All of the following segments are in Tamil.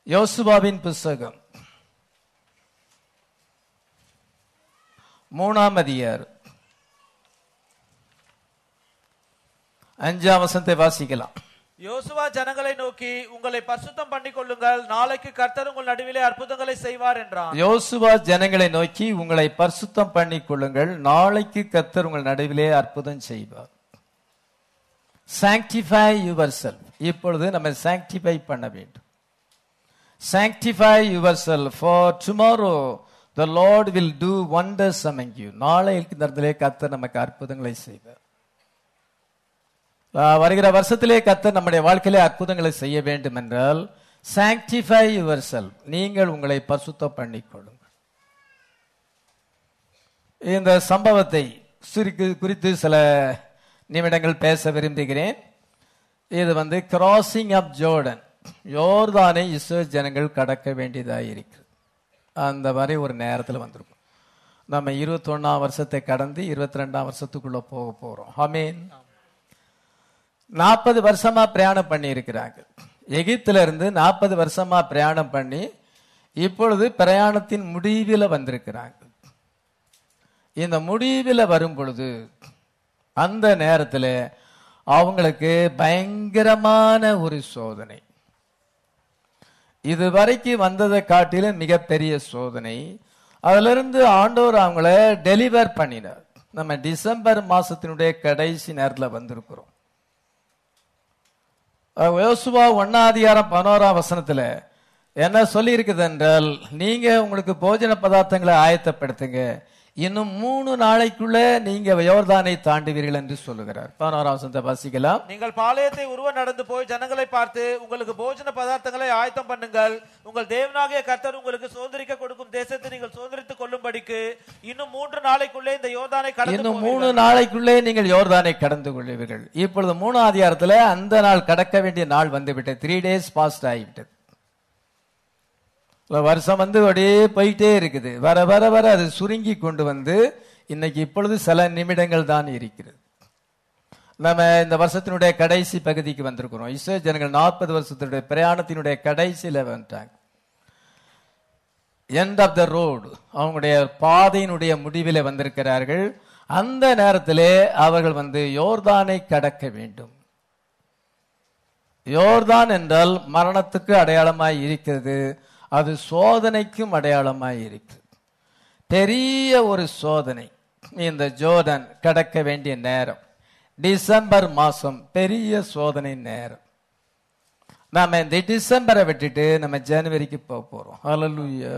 யோசுவாவின் புஸ்தகம் மூணாம் அதிகாரம் அஞ்சாம் வசனத்தை வாசிக்கலாம் யோசுவா ஜனங்களை நோக்கி உங்களை பரிசுத்தம் பண்ணிக் கொள்ளுங்கள் நாளைக்கு கர்த்தர் உங்கள் நடுவிலே அற்புதங்களை செய்வார் என்றான் யோசுவா ஜனங்களை நோக்கி உங்களை பரிசுத்தம் பண்ணிக் கொள்ளுங்கள் நாளைக்கு கத்தர் உங்கள் நடுவிலே அற்புதம் செய்வார் சாங்டிஃபை யுவர் செல்ஃப் இப்பொழுது நம்ம சாங்டிஃபை பண்ண வேண்டும் sanctify yourself for tomorrow the Lord will do wonders among you நாளை இந்த இடத்திலே கத்தர் நமக்கு அற்புதங்களை செய்வார் ஆஹ் வருகிற வருஷத்திலே கத்தர் நம்முடைய வாழ்க்கையிலே அற்புதங்களை செய்ய வேண்டும் என்றால் சாங்டிஃபை யுவர் செல்ஃப் நீங்கள் உங்களை பரிசுத்தம் பண்ணிக்கொள்ளுங்கள் இந்த சம்பவத்தை சுருக்கு குறித்து சில நிமிடங்கள் பேச விரும்புகிறேன் இது வந்து கிராசிங் அப் ஜோர்டன் யோர்தானை இஸ்ரேல் ஜனங்கள் கடக்க வேண்டியதாக இருக்கு அந்த மாதிரி ஒரு நேரத்தில் வந்திருக்கும் நம்ம இருபத்தொன்னாம் வருஷத்தை கடந்து இருபத்தி ரெண்டாம் வருஷத்துக்குள்ள போக போறோம் ஆமீன் நாற்பது வருஷமா பிரயாணம் பண்ணி இருக்கிறாங்க எகிப்துல இருந்து நாற்பது வருஷமா பிரயாணம் பண்ணி இப்பொழுது பிரயாணத்தின் முடிவில் வந்திருக்கிறாங்க இந்த முடிவில் வரும் பொழுது அந்த நேரத்தில் அவங்களுக்கு பயங்கரமான ஒரு சோதனை இதுவரைக்கும் வந்ததை காட்டிலும் மிகப்பெரிய சோதனை அதிலிருந்து ஆண்டவர் அவங்கள டெலிவர் பண்ணினார் நம்ம டிசம்பர் மாசத்தினுடைய கடைசி நேரத்தில் வந்திருக்கிறோம் அஹ் யோசுவா ஒன்னாதிகாரம் பதினோராம் வசனத்துல என்ன சொல்லி இருக்குது என்றால் நீங்க உங்களுக்கு போஜன பதார்த்தங்களை ஆயத்தப்படுத்துங்க இன்னும் மூணு நாளைக்குள்ள நீங்க யோர்தானை தாண்டுவீர்கள் என்று சொல்லுகிறார் பதினோராம் வசனத்தை வாசிக்கலாம் நீங்கள் பாளையத்தை உருவ நடந்து போய் ஜனங்களை பார்த்து உங்களுக்கு போஜன பதார்த்தங்களை ஆயத்தம் பண்ணுங்கள் உங்கள் தேவனாகிய கர்த்தர் உங்களுக்கு சுதந்திரிக்க கொடுக்கும் தேசத்தை நீங்கள் சுதந்திரித்துக் கொள்ளும்படிக்கு இன்னும் மூன்று நாளைக்குள்ளே இந்த யோர்தானை கடந்து இன்னும் போவீர்கள். மூணு நாளைக்குள்ளே நீங்கள் யோர்தானை கடந்து கொள்வீர்கள் இப்பொழுது மூணு அதிகாரத்துல அந்த நாள் கடக்க வேண்டிய நாள் வந்துவிட்டது த்ரீ டேஸ் பாஸ்ட் ஆகிவிட்டது இல்ல, வருஷம் வந்து அப்படியே போயிட்டே இருக்குது வர வர வர அது சுருங்கி கொண்டு வந்து இன்னைக்கு இப்பொழுது சில நிமிடங்கள் தான் இருக்கிறது நம்ம இந்த வருஷத்தினுடைய கடைசி பகுதிக்கு வந்திருக்கிறோம் இஸ்ரேல் ஜனங்கள் நாற்பது வருஷத்தினுடைய பிரயாணத்தினுடைய கடைசியில வந்துட்டாங்க எண்ட் ஆஃப் த ரோடு அவங்களுடைய பாதையினுடைய முடிவிலே வந்திருக்கிறார்கள் அந்த நேரத்திலே அவர்கள் வந்து யோர்தானை கடக்க வேண்டும் யோர்தான் என்றால் மரணத்துக்கு அடையாளமாய் இருக்கிறது அது சோதனைக்கும் அடையாளமாய் இருக்கிறது பெரிய ஒரு சோதனை இந்த ஜோர்டன் கடக்க வேண்டிய நேரம் டிசம்பர் மாசம் பெரிய சோதனை நேரம் நாம இந்த டிசம்பரை விட்டுட்டு நம்ம ஜனவரிக்கு போக போறோம் ஹalleluya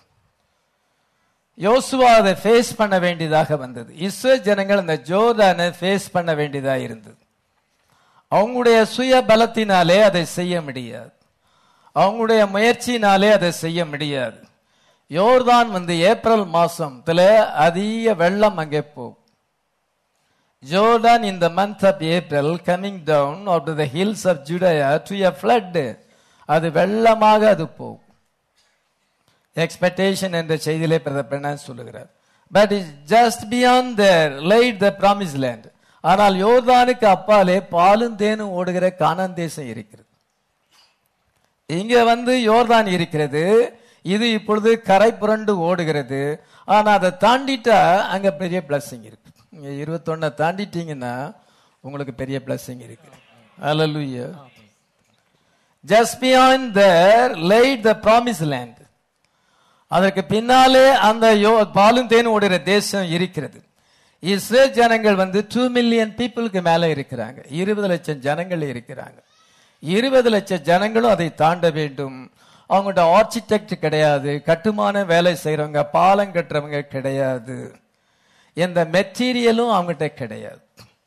யோசுவா அதை ஃபேஸ் பண்ண வேண்டியதாக வந்தது இஸ்ரேல் ஜனங்கள் அந்த ஜோர்டானை ஃபேஸ் பண்ண வேண்டியதாக இருந்தது அவங்களுடைய சுய பலத்தினாலே அதை செய்ய முடியாது அவங்களுடைய முயற்சியினாலே அதை செய்ய முடியாது யோர்தான் வந்து ஏப்ரல் மாசத்துல அதிக வெள்ளம் அங்கே போகும் Jordan in the month of April coming down out of the hills of Judea to a flood. அது வெள்ளமாக அது போகும் எக்ஸ்பெக்டேஷன் என்ற செய்தியிலே பிரதப்பன சொல்லுகிறார் but is just beyond there light the promise land ஆனால் யோர்தானுக்கு அப்பாலே பாலும் தேனும் ஓடுகிற கானான் தேசம் இருக்கிறது இங்க வந்து யோர்தான் இருக்கிறது இது இப்பொழுது கரை புரண்டு ஓடுகிறது ஆனா அதை தாண்டிட்டா அங்க பெரிய பிளஸிங் இருக்கு நீங்க இருபத்தொன்ன தாண்டிட்டீங்கன்னா உங்களுக்கு பெரிய பிளஸிங் இருக்கு Hallelujah. Just beyond there laid the promised land. அதற்கு பின்னாலே அந்த யோ பாலும் தேன் ஓடுகிற தேசம் இருக்கிறது இஸ்ரேல் ஜனங்கள் வந்து டூ மில்லியன் பீப்புளுக்கு மேல இருக்கிறாங்க இருபது லட்சம் ஜனங்கள் இருக்கிறாங்க இருபது லட்சம் ஜனங்களும் அதை தாண்ட வேண்டும் அவங்கள்ட்ட ஆர்கிடெக்ட் கிடையாது கட்டுமான வேலை செய்யறவங்க பாலம் கட்டுறவங்க கிடையாது எந்த மெட்டீரியலும் அவங்ககிட்ட கிடையாது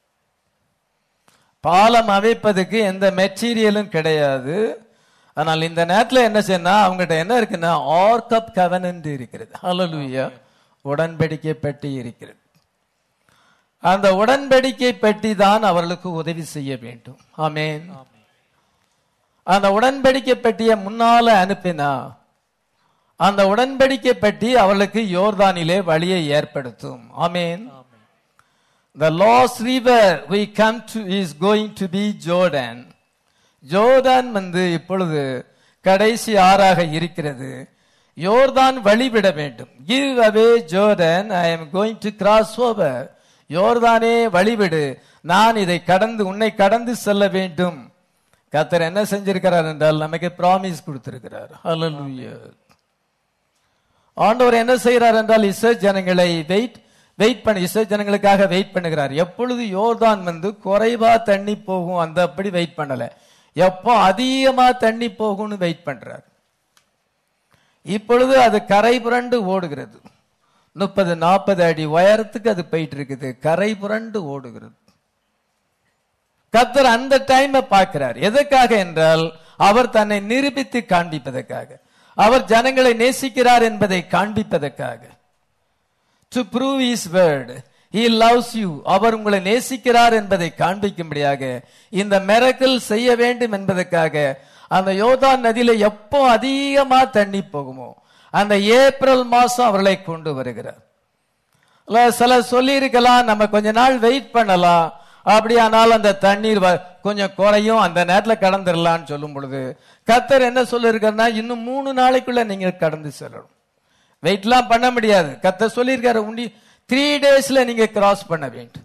பாலம் அமைப்பதுக்கு எந்த மெட்டீரியலும் கிடையாது ஆனால் இந்த நேரத்தில் என்ன செய்யணும் அவங்ககிட்ட என்ன இருக்குன்னா ஆர்க் ஆப் கவனன்ட் இருக்கிறது ஹalleluya உடன்படிக்கை பெட்டி இருக்கிறது அந்த உடன்படிக்கை பெட்டி தான் அவர்களுக்கு உதவி செய்ய வேண்டும் ஆமென் அந்த உடன்படிக்கை பெட்டியை முன்னால அனுப்பினா அந்த உடன்படிக்கை பெட்டி அவர்களுக்கு யோர்தானிலே வழியை ஏற்படுத்தும் ஆமென் The lost river we come to is going to be Jordan. Jordan வந்து இப்பொழுது கடைசி ஆறாக இருக்கிறது யோர்தான் வழிவிட வேண்டும் give away Jordan I am going to cross over யோர்தானே வழிவிடு நான் இதை கடந்து உன்னை கடந்து செல்ல வேண்டும் கத்தர் என்ன செஞ்சிருக்கிறார் என்றால் நமக்கு ப்ராமிஸ் கொடுத்திருக்கிறார் ஹalleluya ஆண்டவர் என்ன செய்கிறார் என்றால் இஸ்ரோ ஜனங்களை வெயிட் வெயிட் பண்ணி இஸ்ரோ ஜனங்களுக்காக வெயிட் பண்ணுகிறார் எப்பொழுது யோர்தான் வந்து குறைவா தண்ணி போகும் அந்த அப்படி வெயிட் பண்ணல எப்போ அதிகமா தண்ணி போகும்னு வெயிட் பண்றார் இப்பொழுது அது கரை புரண்டு ஓடுகிறது முப்பது நாற்பது அடி உயரத்துக்கு அது போயிட்டு இருக்குது கரை புரண்டு ஓடுகிறது கத்தர் அந்த டைமை பார்க்கிறார் எதற்காக என்றால் அவர் தன்னை நிரூபித்து காண்பிப்பதற்காக அவர் ஜனங்களை நேசிக்கிறார் என்பதை காண்பிப்பதற்காக to prove his word he loves you அவர் உங்களை நேசிக்கிறார் என்பதை காண்பிக்கும்படியாக இந்த மிரக்கல் செய்ய வேண்டும் என்பதற்காக அந்த யோதான் நதியில எப்போ அதிகமா தண்ணி போகுமோ அந்த ஏப்ரல் மாசம் அவர்களை கொண்டு வருகிறார் இல்ல, சில சொல்லி இருக்கலாம் நம்ம கொஞ்ச நாள் வெயிட் பண்ணலாம் அப்படியானால் அந்த தண்ணீர் வ- கொஞ்சம் குறையும் அந்த நேரத்துல கடந்துடலாம்னு சொல்லும் பொழுது கத்தர் என்ன சொல்லிருக்காருன்னா இன்னும் மூணு நாளைக்குள்ள நீங்க கடந்து செல்லணும் வெயிட்லாம் பண்ண முடியாது கத்தர் சொல்லியிருக்காரு உண்டி த்ரீ டேஸ்ல நீங்க கிராஸ் பண்ண வேண்டும்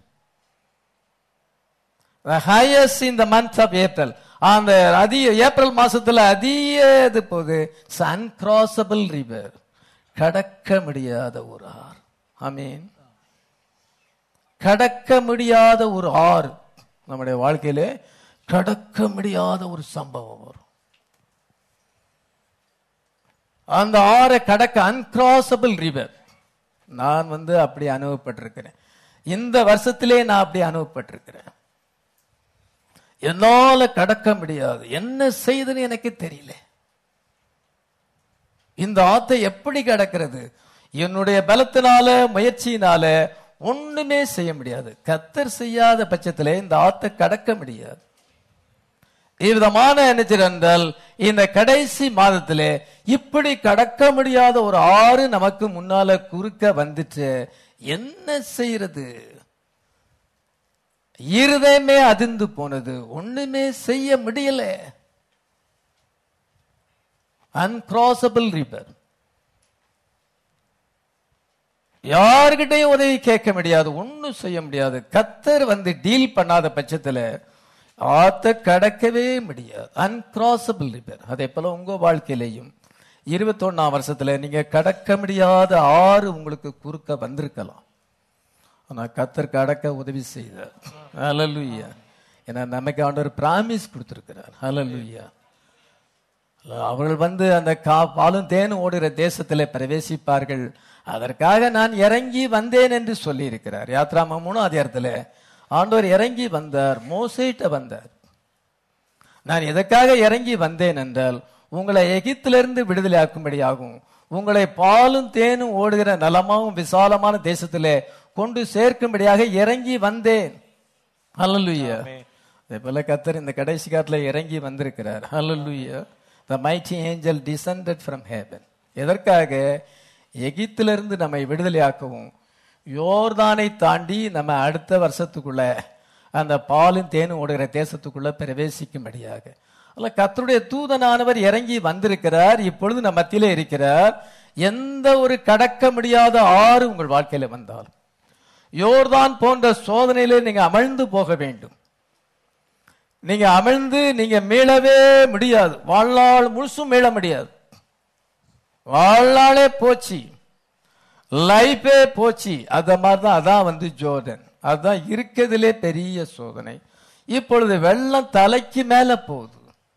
ஹையஸ்ட் இந்த மந்த் ஆஃப் ஏப்ரல் அந்த அதிக ஏப்ரல் மாசத்துல அதிக இது போகுது அன்கிராசபிள் ரிவர் கடக்க முடியாத ஒரு ஆறு ஆமீன் கடக்க முடியாத ஒரு ஆறு நம்முடைய வாழ்க்கையிலே கடக்க முடியாத ஒரு சம்பவம் வரும் அந்த ஆறை கடக்க அன்கிராசபிள் ரிவர் நான் வந்து அப்படி அனுபவப்பட்டிருக்கிறேன் இந்த வருஷத்திலே நான் அப்படி அனுபவப்பட்டிருக்கிறேன் என்னால கடக்க முடியாது என்ன செய்துன்னு எனக்கு தெரியல இந்த ஆத்தை எப்படி கடக்கிறது என்னுடைய பலத்தினால முயற்சியினால ஒண்ணுமே செய்ய முடியாது கத்தர் செய்யாத பட்சத்திலே இந்த ஆத்தை கடக்க முடியாது இவ்விதமான நினைச்சர் என்றால் இந்த கடைசி மாதத்திலே இப்படி கடக்க முடியாத ஒரு ஆறு நமக்கு முன்னால குறுக்க வந்துச்சு என்ன செய்யறது இருதயமே அதிர்ந்து போனது ஒண்ணுமே செய்ய முடியல அன்கிராசபிள் ரிவர் யாருகிட்டையும் உதவி கேட்க முடியாது ஒண்ணும் செய்ய முடியாது கத்தர் வந்து டீல் பண்ணாத பட்சத்துல ஆத்த கடக்கவே முடியாது அன்கிராசபிள் ரிவர் அதே போல உங்க வாழ்க்கையிலையும் இருபத்தொன்னாம் வருஷத்துல நீங்க கடக்க முடியாத ஆறு உங்களுக்கு குறுக்க வந்திருக்கலாம் ஆனா கத்தர் கடக்க உதவி செய்தார் ஹalleluya ஏன்னா நமக்கு ஆண்டவர் பிராமிஸ் கொடுத்திருக்கிறார் ஹalleluya அவர்கள் வந்து அந்த கா பாலும் தேனும் ஓடுகிற தேசத்திலே பிரவேசிப்பார்கள் அதற்காக நான் இறங்கி வந்தேன் என்று சொல்லி இருக்கிறார் யாத்ராம மூணாம் அதிகாரத்துல ஆண்டவர் இறங்கி வந்தார் மோசைட்ட வந்தார் நான் எதற்காக இறங்கி வந்தேன் என்றால் உங்களை எகிப்திலிருந்து விடுதலை ஆக்கும்படியாகும் உங்களை பாலும் தேனும் ஓடுகிற நலமாவும் விசாலமான தேசத்திலே கொண்டு சேர்க்கும்படியாக இறங்கி வந்தேன் ஹalleluya அதே போல கத்தர் இந்த கடைசி காலத்துல இறங்கி வந்திருக்கிறார் ஹalleluya the mighty angel descended from heaven எதற்காக எகிப்திலிருந்து நம்மை விடுதலையாக்கவும் யோர்தானை தாண்டி நம்ம அடுத்த வருஷத்துக்குள்ள அந்த பாலும் தேனும் ஓடுகிற தேசத்துக்குள்ள பிரவேசிக்கும்படியாக அல்ல கத்தருடைய தூதனானவர் இறங்கி வந்திருக்கிறார் இப்பொழுது நம்ம மத்தியிலே இருக்கிறார் எந்த ஒரு கடக்க முடியாத ஆறு உங்கள் வாழ்க்கையில வந்தாலும் யோர்தான் போன்ற சோதனையிலே நீங்க அமிழ்ந்து போக வேண்டும் நீங்க அமிழ்ந்து நீங்க மீளவே முடியாது வாழ்நாள் முழுசும் மீள முடியாது வாழ்நாளே போச்சு லைஃபே போச்சு அத மாதிரிதான் அதான் வந்து ஜோர்டன் அதுதான் இருக்கிறதுலே பெரிய சோதனை இப்பொழுது வெள்ளம் தலைக்கு மேல போகுது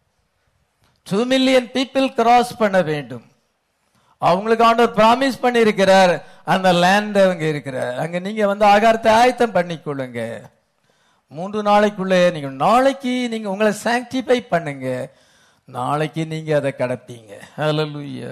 டூ மில்லியன் பீப்புள் கிராஸ் பண்ண வேண்டும் அவங்களுக்கு ஆண்டவர் பிராமிஸ் பண்ணி இருக்கிறார் அந்த லேண்ட் அங்க இருக்கிறார் அங்க நீங்க வந்து ஆகாரத்தை ஆயத்தம் பண்ணிக்கொள்ளுங்க மூன்று நாளைக்குள்ளே நீங்க நாளைக்கு நீங்க உங்களை சாங்டிஃபை பண்ணுங்க நாளைக்கு நீங்க அதை கடப்பீங்க ஹalleluya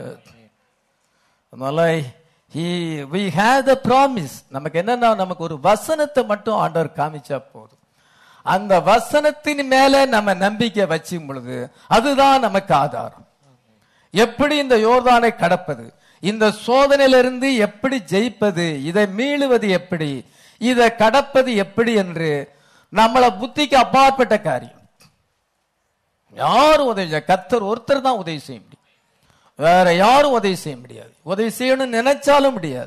அதனால he we have the promise நமக்கு என்னன்னா நமக்கு ஒரு வசனத்தை மட்டும் ஆண்டவர் காமிச்சா போதும் அந்த வசனத்தின் மேல நம்ம நம்பிக்கை வச்சும் பொழுது அதுதான் நமக்கு ஆதாரம் எப்படி இந்த யோர்தானை கடப்பது இந்த சோதனையிலிருந்து எப்படி ஜெயிப்பது இதை மீளுவது எப்படி இதை கடப்பது எப்படி என்று நம்மள புத்திக்கு அப்பாற்பட்ட காரியம் யாரும் உதவி செய்ய கத்தர் ஒருத்தர் தான் உதவி செய்ய முடியும் வேற யாரும் உதவி செய்ய முடியாது உதவி செய்யணும்னு நினைச்சாலும் முடியாது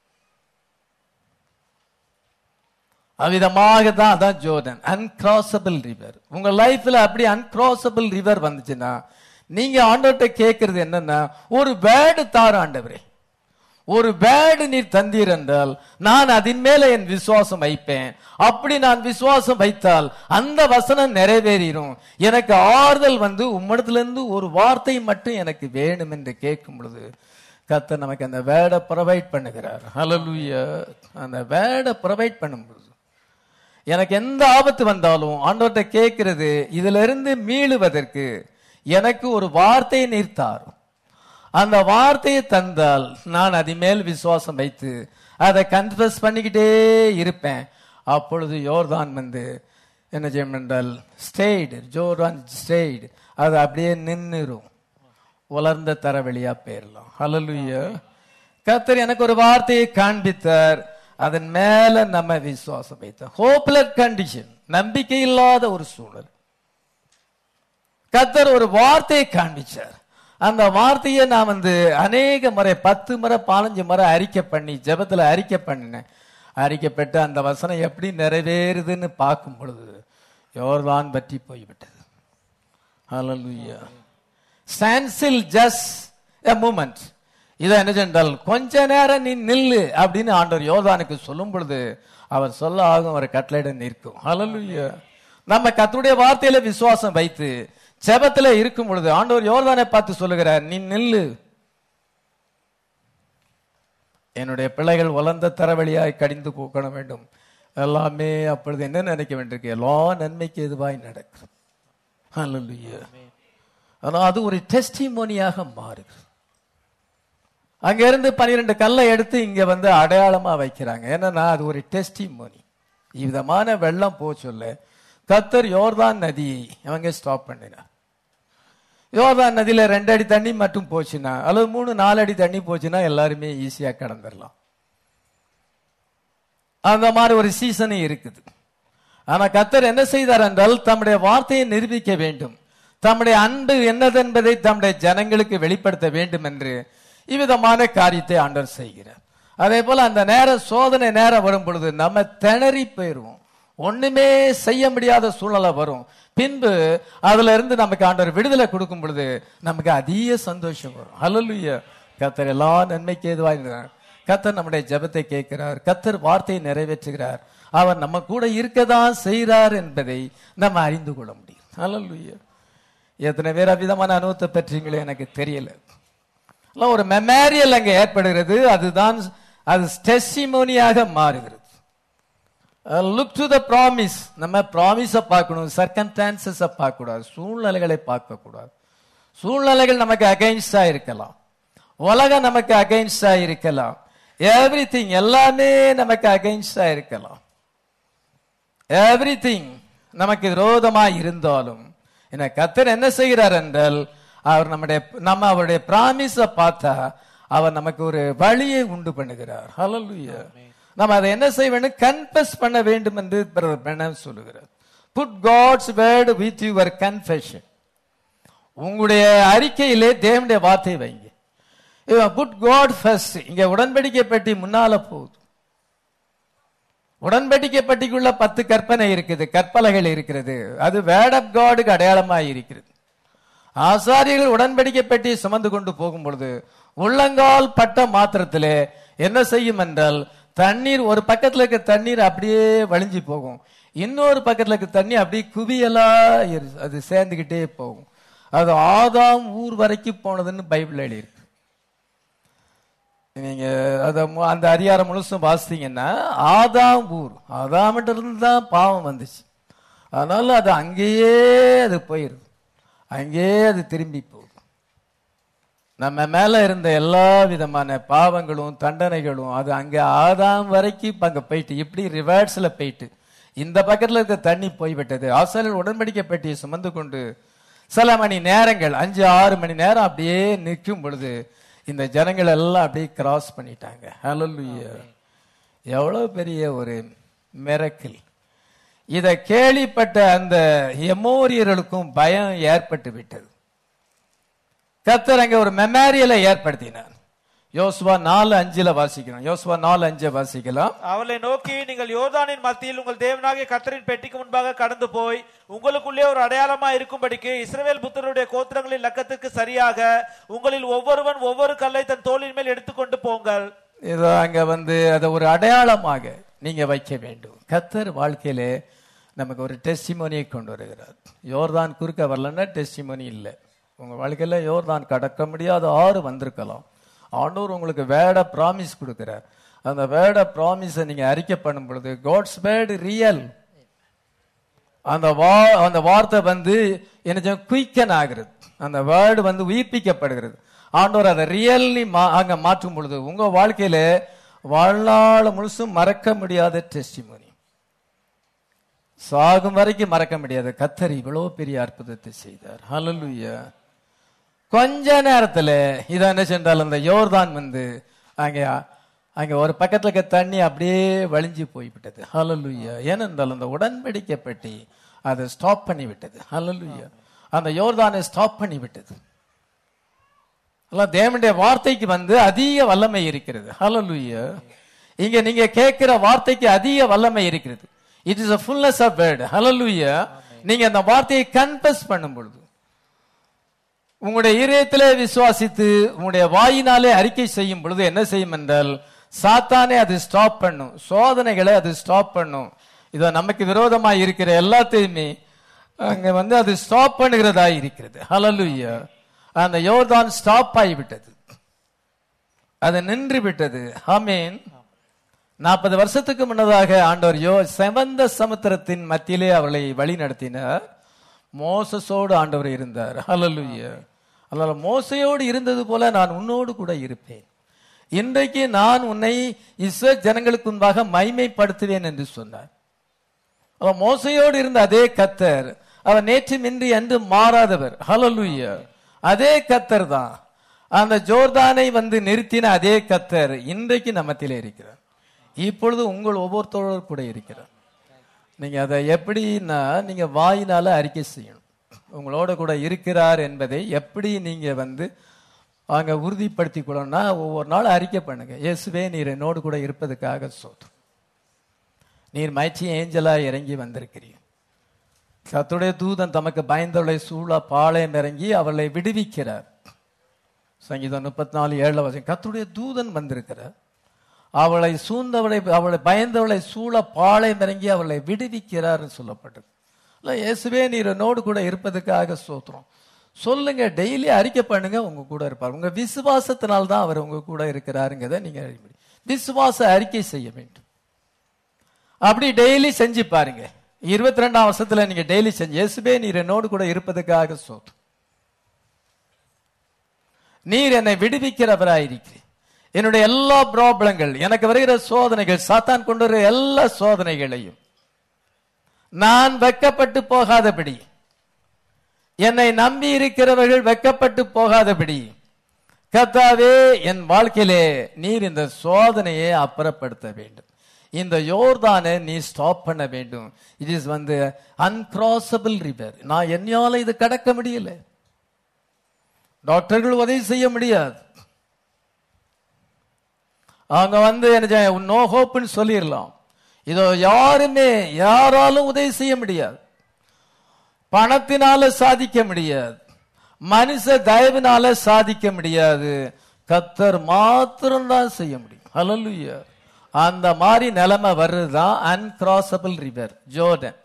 அவ்விதமாக தான் அதான் ஜோர்டன் அன்கிராசபிள் ரிவர் உங்க லைஃப்ல அப்படி அன்கிராசபிள் ரிவர் வந்துச்சுன்னா நீங்க ஆண்டவர்கிட்ட கேட்கறது என்னன்னா ஒரு வேர்டு தார ஆண்டவரே ஒரு வேர்டு நீர் தந்தீர் என்றால் நான் அதன் மேல என் விசுவாசம் வைப்பேன் அப்படி நான் விசுவாசம் வைத்தால் அந்த வசனம் நிறைவேறிடும் எனக்கு ஆறுதல் வந்து உம்மிடத்துல இருந்து ஒரு வார்த்தை மட்டும் எனக்கு வேணும் என்று கேட்கும் பொழுது கர்த்தர் நமக்கு அந்த வேர்டை ப்ரொவைட் பண்ணுகிறார் ஹalleluya அந்த வேர்டை ப்ரொவைட் பண்ணும் பொழுது எனக்கு எந்த ஆபத்து வந்தாலும் ஆண்டவர்கிட்ட கேட்கிறது இதுல இருந்து மீளுவதற்கு எனக்கு ஒரு வார்த்தையை நீர்த்தார் அந்த வார்த்தையை தந்தால் நான் அதன் மேல் விசுவாசம் வைத்து அதை கன்ஃபஸ் பண்ணிக்கிட்டே இருப்பேன் அப்பொழுது யோர்தான் வந்து என்ன செய்யும் என்றால் ஸ்டேடு ஜோர்தான் ஸ்டேடு அது அப்படியே நின்னுரும் உலர்ந்த தரவெளியா போயிடலாம் ஹalleluya கர்த்தர் எனக்கு ஒரு வார்த்தையை காண்பித்தார் அதன் மேல நம்ம விசுவாசம் வைத்தோம் ஹோப்லெஸ் கண்டிஷன் நம்பிக்கை இல்லாத ஒரு சூழல் கர்த்தர் ஒரு வார்த்தையை காண்பிச்சார் அந்த வார்த்தையை நான் வந்து அநேக முறை பத்து முறை பதினஞ்சு முறை அறிக்கை பண்ணி ஜெபத்துல அறிக்கை பண்ணினேன் அறிக்கைப்பட்டு அந்த வசனம் எப்படி நிறைவேறுதுன்னு பார்க்கும் பொழுது யோர்தான் பற்றி போய்விட்டது ஹalleluya ஸ்டான்சில் ஜஸ்ட் எ மூமெண்ட் இதை என்ன சென்றால் கொஞ்ச நேரம் நீ நில்லு அப்படின்னு ஆண்டவர் யோர்தானுக்கு சொல்லும் பொழுது அவர் சொல்ல ஆகும் ஒரு கட்டளையிட நிற்கும் ஹalleluya நம்ம கர்த்தருடைய வார்த்தையில விசுவாசம் வைத்து ஜெபத்துல இருக்கும் பொழுது ஆண்டவர் யோர்தானை பார்த்து சொல்லுகிறார் நீ நில்லு என்னுடைய பிள்ளைகள் வளர்ந்த தரவழியாய் கடிந்து போக்கண வேண்டும் எல்லாமே அப்பொழுது என்ன நினைக்க வேண்டியிருக்கு எல்லா நன்மைக்கு எதுவாய் நடக்கும் ஹalleluya ஆனா அது ஒரு டெஸ்டிமோனியாக மாறுது அங்க இருந்து பனிரெண்டு கல்லை எடுத்து இங்க வந்து அடையாளமா வைக்கிறாங்க என்னன்னா அது ஒரு டெஸ்டிமோனி விதமான வெள்ளம் போ சொல்ல கத்தர் யோர்தான் நதியை அவங்க ஸ்டாப் பண்ணினார் யோர்தான் நதியில ரெண்டு அடி தண்ணி மட்டும் போச்சுன்னா அல்லது மூணு நாலு அடி தண்ணி போச்சுன்னா எல்லாருமே ஈஸியா கடந்துடலாம் அந்த மாதிரி ஒரு சீசனே இருக்குது ஆனா கத்தர் என்ன செய்தார் என்றால் தம்முடைய வார்த்தையை நிரூபிக்க வேண்டும் தம்முடைய அன்பு என்னதென்பதை தம்முடைய ஜனங்களுக்கு வெளிப்படுத்த வேண்டும் என்று இவ்விதமான காரியத்தை ஆண்டவர் செய்கிறார் அதே போல அந்த நேர சோதனை நேரம் வரும் பொழுது நம்ம திணறி போயிருவோம் ஒண்ணுமே செய்ய முடியாத சூழ்நிலை வரும் பின்பு அதுல இருந்து நமக்கு ஆண்டவர் விடுதலை கொடுக்கும் பொழுது நமக்கு அதிக சந்தோஷம் வரும் ஹalleluya கத்தர் எல்லா நன்மைக்கு ஏதுவாய் இருக்கிறார் கத்தர் நம்முடைய ஜெபத்தை கேட்கிறார் கத்தர் வார்த்தையை நிறைவேற்றுகிறார் அவர் நம்ம கூட இருக்கதான் செய்கிறார் என்பதை நம்ம அறிந்து கொள்ள முடியும் ஹalleluya எத்தனை பேர் அவ்விதமான அனுபவத்தை பெற்றீங்களே எனக்கு தெரியல எல்லாம் ஒரு மெமோரியல் அங்க ஏற்படுகிறது அதுதான் அது டெஸ்டிமோனியாக மாறுகிறது லுக் டு த ப்ராமிஸ் நம்ம ப்ராமிஸை பார்க்கணும் சர்க்கம்டான்சஸை பார்க்கக்கூடாது சூழ்நிலைகளை பார்க்கக்கூடாது சூழ்நிலைகள் நமக்கு அகைன்ஸ்டா இருக்கலாம் உலகம் நமக்கு அகைன்ஸ்டா இருக்கலாம் எவ்ரி எல்லாமே நமக்கு அகைன்ஸ்டா இருக்கலாம் எவ்ரி நமக்கு விரோதமா இருந்தாலும் என்ன கத்தர் என்ன செய்கிறார் என்றால் அவர் நம்முடைய நம்ம அவருடைய பிராமிஸ பார்த்தா அவர் நமக்கு ஒரு வழியை உண்டு பண்ணுகிறார் ஹalleluya நம்ம அதை என்ன செய்ய வேண்டும் கன்ஃபஸ் பண்ண வேண்டும் என்று பிரதர் பிரணவ் சொல்லுகிறார் put God's word with your confession உங்களுடைய அறிக்கையிலே தேவனுடைய வார்த்தை வைங்க புட் காட் ஃபர்ஸ்ட் இங்க உடன்படிக்கை பெட்டி முன்னால போகுது உடன்படிக்கை பெட்டிக்குள்ள பத்து கற்பனை இருக்குது கற்பலைகள் இருக்கிறது அது வேர்ட் ஆஃப் காடுக்கு அடையாளமாக இருக்கிறது ஆசாரியர்கள் உடன்படிக்கை பெட்டியை சுமந்து கொண்டு போகும் பொழுது உள்ளங்கால் பட்ட மாத்திரத்திலே என்ன செய்யும் என்றால் தண்ணீர் ஒரு பக்கத்துல இருக்க தண்ணீர் அப்படியே வழிஞ்சு போகும் இன்னொரு பக்கத்துல இருக்க தண்ணி அப்படியே குவியலா இரு- அது சேர்ந்துகிட்டே போகும் அது ஆதாம் ஊர் வரைக்கும் போனதுன்னு பைபிள் எழுதியிருக்கு நீங்க அத மு- அந்த அதிகாரம் முழுசும் வாசித்தீங்கன்னா ஆதாம் ஊர் ஆதாமிட்ட இருந்து தான் பாவம் வந்துச்சு அதனால அது அங்கேயே அது போயிருது அங்கேயே அது திரும்பி போகுது நம்ம மேல இருந்த எல்லா விதமான பாவங்களும் தண்டனைகளும் அது அங்க ஆதாம் வரைக்கும் இப்ப அங்க போயிட்டு இப்படி ரிவர்ஸ்ல போயிட்டு இந்த பக்கத்துல இருக்க தண்ணி போய்விட்டது ஆசிரியர் உடன்படிக்கை பெட்டியை சுமந்து கொண்டு சில மணி நேரங்கள் அஞ்சு ஆறு மணி நேரம் அப்படியே நிற்கும் பொழுது இந்த ஜனங்கள் எல்லாம் அப்படியே கிராஸ் பண்ணிட்டாங்க ஹalleluya எவ்வளவு பெரிய ஒரு மிரக்கில் இதை கேள்விப்பட்ட அந்த எமோரியர்களுக்கும் பயம் ஏற்பட்டு விட்டது கத்தர் அங்க ஒரு மெமோரியலை ஏற்படுத்தினார் யோசுவா நாலு அஞ்சுல வாசிக்கிறோம் யோசுவா நாலு அஞ்சை வாசிக்கலாம் அவளை நோக்கி நீங்கள் யோர்தானின் மத்தியில் உங்கள் தேவனாகிய கர்த்தரின் பெட்டிக்கு முன்பாக கடந்து போய் உங்களுக்குள்ளே ஒரு அடையாளமா இருக்கும்படிக்கு இஸ்ரவேல் புத்தருடைய கோத்திரங்களின் லக்கத்துக்கு சரியாக உங்களில் ஒவ்வொருவன் ஒவ்வொரு கல்லை தன் தோளின் மேல் எடுத்துக்கொண்டு போங்கள் இதோ அங்க வந்து அதை ஒரு அடையாளமாக நீங்க வைக்க வேண்டும் கத்தர் வாழ்க்கையிலே நமக்கு ஒரு டெஸ்டிமோனியை கொண்டு வருகிறார் யோர்தான் குறுக்க வரலன்னா டெஸ்டிமோனி இல்லை உங்க வாழ்க்கையில யோர்தான் கடக்க முடியாத ஆறு வந்திருக்கலாம் ஆண்டவர் உங்களுக்கு வேட ப்ராமிஸ் கொடுக்கிறார் அந்த வேட ப்ராமிஸை நீங்க அறிக்கை பண்ணும் பொழுது காட்ஸ் வேர்டு ரியல் அந்த வா அந்த வார்த்தை வந்து என்ன குயிக்கன் ஆகிறது அந்த வேர்டு வந்து உயிர்ப்பிக்கப்படுகிறது ஆண்டவர் அதை ரியல்லி அங்க மாற்றும் பொழுது உங்க வாழ்க்கையில வாழ்நாள் முழுசும் மறக்க முடியாத டெஸ்டிமோனி சாகும் வரைக்கும் மறக்க முடியாது கத்தர் இவ்வளவு பெரிய அற்புதத்தை செய்தார் ஹalleluya கொஞ்ச நேரத்துல இதை என்ன சென்றால் அந்த யோர்தான் வந்து அங்க அங்க ஒரு பக்கத்துல இருக்க தண்ணி அப்படியே வழிஞ்சு போய்விட்டது ஹalleluya ஏனென்றால் அந்த உடன்படிக்கை பெட்டி அதை ஸ்டாப் பண்ணி விட்டது ஹalleluya அந்த யோர்தானை ஸ்டாப் பண்ணி விட்டது அல்லாஹ் தேவனுடைய வார்த்தைக்கு வந்து அதிக வல்லமை இருக்கிறது ஹalleluya இங்க நீங்க கேட்கிற வார்த்தைக்கு அதிக வல்லமை இருக்கிறது it is a fullness of word ஹalleluya நீங்க அந்த வார்த்தையை கன்ஃபஸ் பண்ணும் பொழுது உங்களுடைய இதயத்திலே விசுவாசித்து உங்களுடைய வாயினாலே அறிக்கை செய்யும் பொழுது என்ன செய்யும் என்றால் சாத்தானே அது ஸ்டாப் பண்ணும் சோதனைகளை அது ஸ்டாப் பண்ணும் இதோ நமக்கு விரோதமாய் இருக்கிற எல்லாத்தையுமே அங்க வந்து அது ஸ்டாப் பண்ணுகிறதா இருக்கிறது ஹalleluya அந்த யோர்தான் ஸ்டாப் ஆகிவிட்டது அது நின்று விட்டது ஆமீன் நாற்பது வருஷத்துக்கு முன்னதாக ஆண்டவர் யோ செவந்த சமுத்திரத்தின் மத்தியிலே அவளை வழி நடத்தினார் மோசஸோடு ஆண்டவர் இருந்தார் ஹalleluya அதனால மோசையோடு இருந்தது போல நான் உன்னோடு கூட இருப்பேன் இன்றைக்கு நான் உன்னை இஸ்ரோ ஜனங்களுக்கு முன்பாக மைமைப்படுத்துவேன் என்று சொன்னார் அவன் மோசையோடு இருந்த அதே கத்தர் அவர் நேற்று மின்றி என்று மாறாதவர் ஹalleluya அதே கத்தர் தான் அந்த ஜோர்தானை வந்து நிறுத்தின அதே கத்தர் இன்றைக்கு நம்மத்திலே இருக்கிறார் இப்பொழுது உங்கள் ஒவ்வொருத்தரோடு கூட இருக்கிறார் நீங்க அதை எப்படின்னா நீங்க வாயினால அறிக்கை செய்யணும் உங்களோட கூட இருக்கிறார் என்பதை எப்படி நீங்க வந்து அங்க உறுதிப்படுத்தி கொள்ளணும்னா ஒவ்வொரு நாள் அறிக்கை பண்ணுங்க இயேசுவே நீர் என்னோடு கூட இருப்பதுக்காக சோதம் நீர் மைச்சி ஏஞ்சலா இறங்கி வந்திருக்கிறீர் கத்துடைய தூதன் தமக்கு பயந்தவளை சூழ பாளையம் இறங்கி அவளை விடுவிக்கிறார் சங்கீதம் முப்பத்தி நாலு ஏழுல வசம் கத்துடைய தூதன் வந்திருக்கிறார் அவளை சூழ்ந்தவளை அவளை பயந்தவளை சூழ பாளையம் இறங்கி அவளை விடுவிக்கிறார் சொல்லப்பட்டது இல்ல இயேசுவே நீர் என்னோடு கூட இருப்பதுக்காக சோத்திரம் சொல்லுங்க டெய்லி அறிக்கை பண்ணுங்க உங்க கூட இருப்பார் உங்க விசுவாசத்தினால்தான் தான் அவர் உங்க கூட இருக்கிறாருங்கிறத நீங்க அறிய முடியும் விசுவாச அறிக்கை செய்ய வேண்டும் அப்படி டெய்லி செஞ்சு பாருங்க இருபத்தி ரெண்டாம் வருஷத்துல நீங்க டெய்லி செஞ்சு இயேசுவே நீர் என்னோடு கூட இருப்பதுக்காக சோத்திரம் நீர் என்னை விடுவிக்கிறவராயிருக்கிறீர் என்னுடைய எல்லா ப்ராப்ளங்கள் எனக்கு வருகிற சோதனைகள் சாத்தான் கொண்டு வருகிற எல்லா சோதனைகளையும் நான் வெக்கப்பட்டு போகாதபடி என்னை நம்பி இருக்கிறவர்கள் வெக்கப்பட்டு போகாதபடி கத்தாவே என் வாழ்க்கையிலே நீர் இந்த சோதனையை அப்புறப்படுத்த வேண்டும் இந்த யோர்தானை நீ ஸ்டாப் பண்ண வேண்டும் இட் இஸ் வந்து அன்கிராசபிள் ரிவர் நான் என்னையால இது கடக்க முடியல டாக்டர்கள் உதவி செய்ய முடியாது அவங்க வந்து என்ன நோ ஹோப்னு சொல்லிடலாம் இதோ யாருமே யாராலும் உதவி செய்ய முடியாது பணத்தினால சாதிக்க முடியாது மனுஷ தயவினால சாதிக்க முடியாது கத்தர் மாத்திரம்தான் செய்ய முடியும் ஹalleluya அந்த மாதிரி நிலைமை வர்றதுதான் அன்கிராசபிள் ரிவர் ஜோர்டன்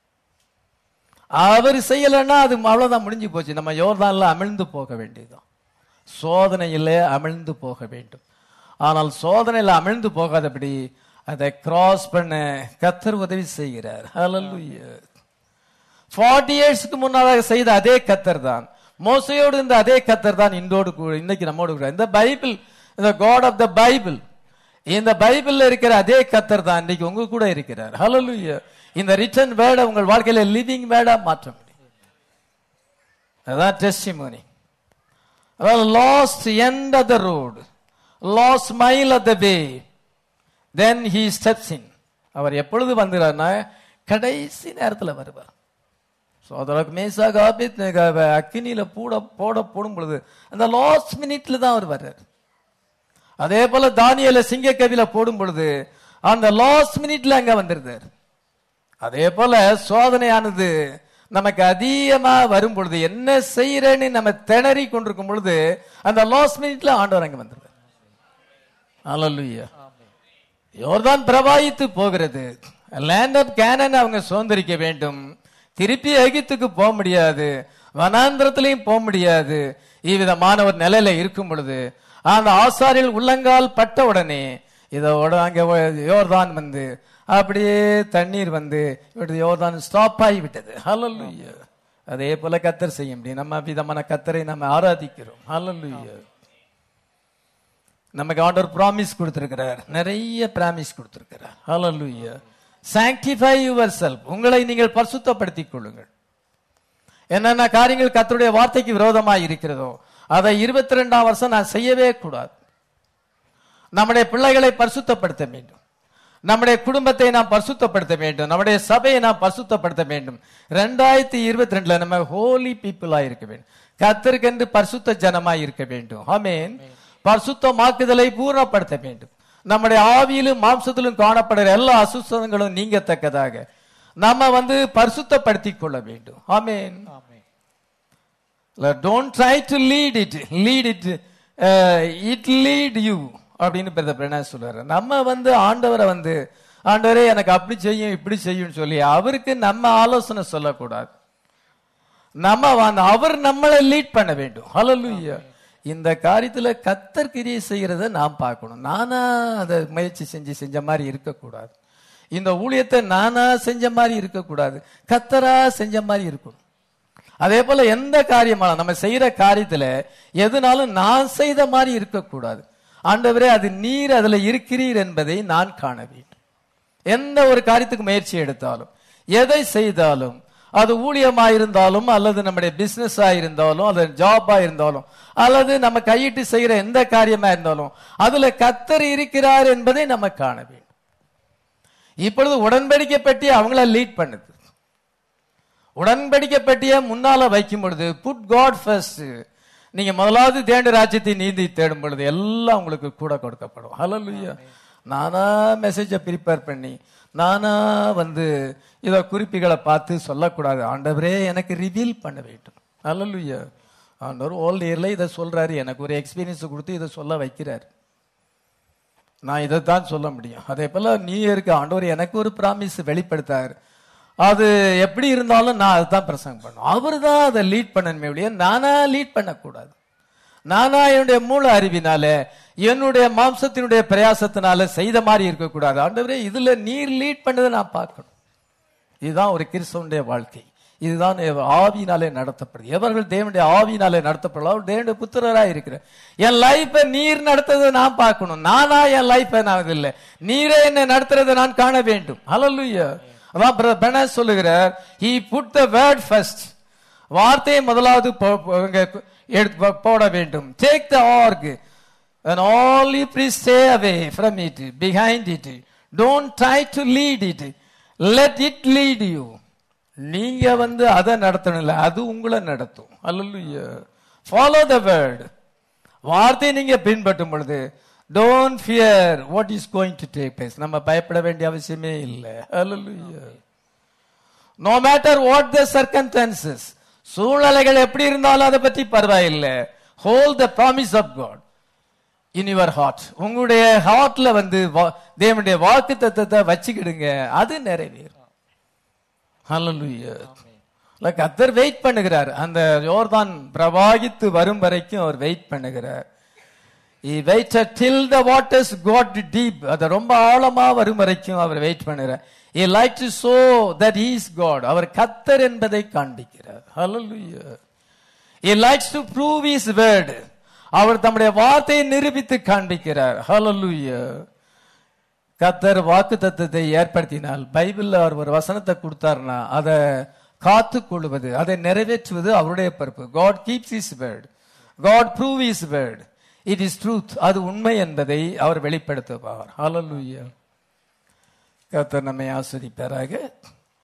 அவர் செய்யலைன்னா அது அவ்வளவுதான் முடிஞ்சு போச்சு நம்ம யோர்தான்ல அமிழ்ந்து போக வேண்டியதுதான் சோதனையிலே அமிழ்ந்து போக வேண்டும் ஆனால் சோதனையில் அமிழ்ந்து போகாதபடி அதை கிராஸ் பண்ண கத்தர் உதவி செய்கிறார் ஹalleluya ஃபார்ட்டி இயர்ஸ்க்கு முன்னதாக செய்த அதே கத்தர் தான் மோசையோடு இருந்த அதே கத்தர் தான் இன்றோடு கூட இன்னைக்கு நம்மோடு கூட இந்த பைபிள் இந்த காட் ஆஃப் த பைபிள் இந்த பைபிள்ல இருக்கிற அதே கத்தர் தான் இன்னைக்கு உங்க கூட இருக்கிறார் ஹalleluya இந்த ரிட்டன் வேர்டை உங்கள் வாழ்க்கையில லிவிங் வேர்டா மாற்ற முடியும் அதான் டெஸ்டிமோனி அதாவது last end of the road last mile of the way then he steps in அவர் எப்பொழுது வந்துறார்னா கடைசி நேரத்துல வருவார் சோதரக் மேசாக ஆபித் அக்கினியில பூட போட போடும் பொழுது அந்த லாஸ்ட் மினிட்ல தான் அவர் வர்றார் அதே போல தானியல சிங்க கவில போடும் பொழுது அந்த லாஸ்ட் மினிட்ல அங்க வந்திருந்தார் அதே போல சோதனையானது நமக்கு அதிகமா வரும் பொழுது என்ன செய்யறேன்னு நம்ம திணறி கொண்டிருக்கும் பொழுது அந்த லாஸ்ட் மினிட்ல ஆண்டவர் அங்க வந்துருவார் அல்லேலூயா யோர்தான் பிரவாகித்து போகிறது லேண்ட் ஆஃப் கேனன் அவங்க சுதந்திரிக்க வேண்டும் திருப்பி எகிப்துக்கு போக முடியாது வனாந்திரத்திலையும் போக முடியாது இவ்விதமான ஒரு நிலையில இருக்கும் பொழுது அந்த ஆசாரில் உள்ளங்கால் பட்ட உடனே இதோட அங்க யோர்தான் வந்து அப்படியே தண்ணீர் வந்து இப்படி யோர்தான் ஸ்டாப் ஆகி விட்டது ஹalleluya அதே போல கத்தர் செய்ய முடியும் நம்ம விதமான கத்தரை நம்ம ஆராதிக்கிறோம் ஹalleluya நமக்கு ஆண்டவர் ப்ராமிஸ் கொடுத்திருக்கிறார் நிறைய ப்ராமிஸ் கொடுத்திருக்கிறார் ஹalleluya sanctify yourself உங்களை நீங்கள் பரிசுத்தப்படுத்திக் கொள்ளுங்கள் என்னென்ன காரியங்கள் கர்த்தருடைய வார்த்தைக்கு விரோதமாய் இருக்கிறதோ அதை இருபத்தி ரெண்டாம் வருஷம் நான் செய்யவே கூடாது நம்முடைய பிள்ளைகளை பரிசுத்தப்படுத்த வேண்டும் நம்முடைய குடும்பத்தை நாம் பரிசுத்தப்படுத்த வேண்டும் நம்முடைய சபையை நாம் பரிசுத்தப்படுத்த வேண்டும் ரெண்டாயிரத்தி இருபத்தி ரெண்டுல நம்ம ஹோலி பீப்புளா இருக்க வேண்டும் கத்தருக்கென்று பரிசுத்த ஜனமாய் இருக்க வேண்டும் ஆமென் பரிசுத்தமாக்குதலை பூர்ணப்படுத்த வேண்டும் நம்முடைய ஆவியிலும் மாம்சத்திலும் காணப்படுகிற எல்லா அசுத்தங்களும் நீங்கத்தக்கதாக நம்ம வந்து பரிசுத்தப்படுத்திக் கொள்ள வேண்டும் amen don't try to lead it lead it it lead you அப்படின்னு பிரதர் பிரணா சொல்றாரு நம்ம வந்து ஆண்டவரை வந்து ஆண்டவரே எனக்கு அப்படி செய்யும் இப்படி செய்யும்னு சொல்லி அவருக்கு நம்ம ஆலோசனை சொல்லக்கூடாது நம்ம வந்து அவர் நம்மளை லீட் பண்ண வேண்டும் ஹalleluya இந்த காரியத்துல கத்தர் கிரியை செய்யறத நாம் பார்க்கணும் நானா அதை முயற்சி செஞ்சு செஞ்ச மாதிரி இருக்கக்கூடாது இந்த ஊழியத்தை நானா செஞ்ச மாதிரி இருக்கக்கூடாது கத்தரா செஞ்ச மாதிரி இருக்கணும் அதே போல எந்த காரியமான நம்ம செய்யற காரியத்துல எதுனாலும் நான் செய்த மாதிரி இருக்கக்கூடாது ஆண்டவரே அது நீர் அதுல இருக்கிறீர் என்பதை நான் காண வேண்டும் எந்த ஒரு காரியத்துக்கு முயற்சி எடுத்தாலும் எதை செய்தாலும் அது ஊழியமா இருந்தாலும் அல்லது நம்முடைய பிசினஸ் இருந்தாலும் அல்லது ஜாபா இருந்தாலும் அல்லது நம்ம கையிட்டு செய்யற எந்த காரியமா இருந்தாலும் அதுல கத்தர் இருக்கிறார் என்பதை நம்ம காண வேண்டும் இப்பொழுது உடன்படிக்கை பெட்டி அவங்கள லீட் பண்ணுது உடன்படிக்கை பெட்டியை முன்னால வைக்கும் பொழுது புட் காட் ஃபர்ஸ்ட் நீங்க முதலாவது தேண்டு ராஜ்யத்தை நீதி தேடும் பொழுது எல்லாம் உங்களுக்கு கூட கொடுக்கப்படும் ஹalleluya நானா மெசேஜை ப்ரிப்பேர் பண்ணி நானா வந்து இத குறிப்புகளை பார்த்து சொல்லக்கூடாது ஆண்டவரே எனக்கு ரிவீல் பண்ண வேண்டும் ஹalleluya ஆண்டவர் ஓல்ட் இயர்ல இதை சொல்றாரு எனக்கு ஒரு எக்ஸ்பீரியன்ஸ் கொடுத்து இதை சொல்ல வைக்கிறார் நான் இதைத்தான் சொல்ல முடியும் அதே போல நியூ இயருக்கு ஆண்டவர் எனக்கு ஒரு ப்ராமிஸ் வெளிப்படுத்தார் அது எப்படி இருந்தாலும் நான் அதுதான் பிரசங்கம் பண்ணும் அவர் தான் அதை லீட் பண்ணணுமே ஒழிய நானா லீட் பண்ணக்கூடாது நானா என்னுடைய மூல அறிவினால என்னுடைய மாம்சத்தினுடைய பிரயாசத்தினால செய்த மாதிரி இருக்கக்கூடாது ஆண்டவரே இதுல நீர் லீட் பண்ணதை நான் பார்க்கணும் இதுதான் ஒரு கிறிஸ்தவனுடைய வாழ்க்கை இதுதான் ஆவியினாலே நடத்தப்படுது எவர்கள் தேவனுடைய ஆவியினாலே நடத்தப்படலாம் அவர் தேவனுடைய புத்திரராக இருக்கிறார் என் லைஃபை நீர் நடத்துறதை நான் பார்க்கணும் நானா என் லைஃபை நான் இல்லை நீரே என்னை நடத்துறதை நான் காண வேண்டும் ஹalleluya அதான் பிரதர் பெனஸ் சொல்லுகிறார் he put the word first வார்த்தையை முதலாவது போ- போ- இங்க எடுத்து போ- போட வேண்டும் take the org and all you please stay away from it behind it don't try to lead it let it lead you நீங்க வந்து அதை நடத்தணும் இல்ல அது உங்களை நடத்தும் அல்ல ஃபாலோ த வேர்ட் வார்த்தையை நீங்க பின்பற்றும் பொழுது don't fear what is going to take place நம்ம பயப்பட வேண்டிய அவசியமே இல்லை அல்ல no matter what the circumstances சூழ்நிலைகள் எப்படி இருந்தாலும் அதை பற்றி பரவாயில்லை hold the promise of God in your heart உங்களுடைய ஹார்ட்ல வந்து வா- தேவனுடைய வாக்கு தத்தத்தை வச்சுக்கிடுங்க அது நிறைவேறும் ஹalleluya இல்ல கத்தர் வெயிட் பண்ணுகிறார் அந்த யோர்தான் பிரவாகித்து வரும் வரைக்கும் அவர் வெயிட் பண்ணுகிறார் he waited till the waters got deep அது ரொம்ப ஆழமா வரும் வரைக்கும் அவர் வெயிட் பண்ணுகிறார் he like to show that he is god அவர் கத்தர் என்பதை காண்பிக்கிறார் hallelujah he likes to prove his word அவர் தம்முடைய வார்த்தையை நிரூபித்து காண்பிக்கிறார் hallelujah கத்தர் வாக்கு தத்துவத்தை ஏற்படுத்தினால் பைபிள்ல அவர் ஒரு வசனத்தை கொடுத்தாருன்னா அதை காத்து கொள்வது அதை நிறைவேற்றுவது அவருடைய பொறுப்பு God keeps his word God prove his word it is truth அது உண்மை என்பதை அவர் வெளிப்படுத்துவார் ஹalleluya கத்தர் நம்மை ஆஸ்வதிப்பாராக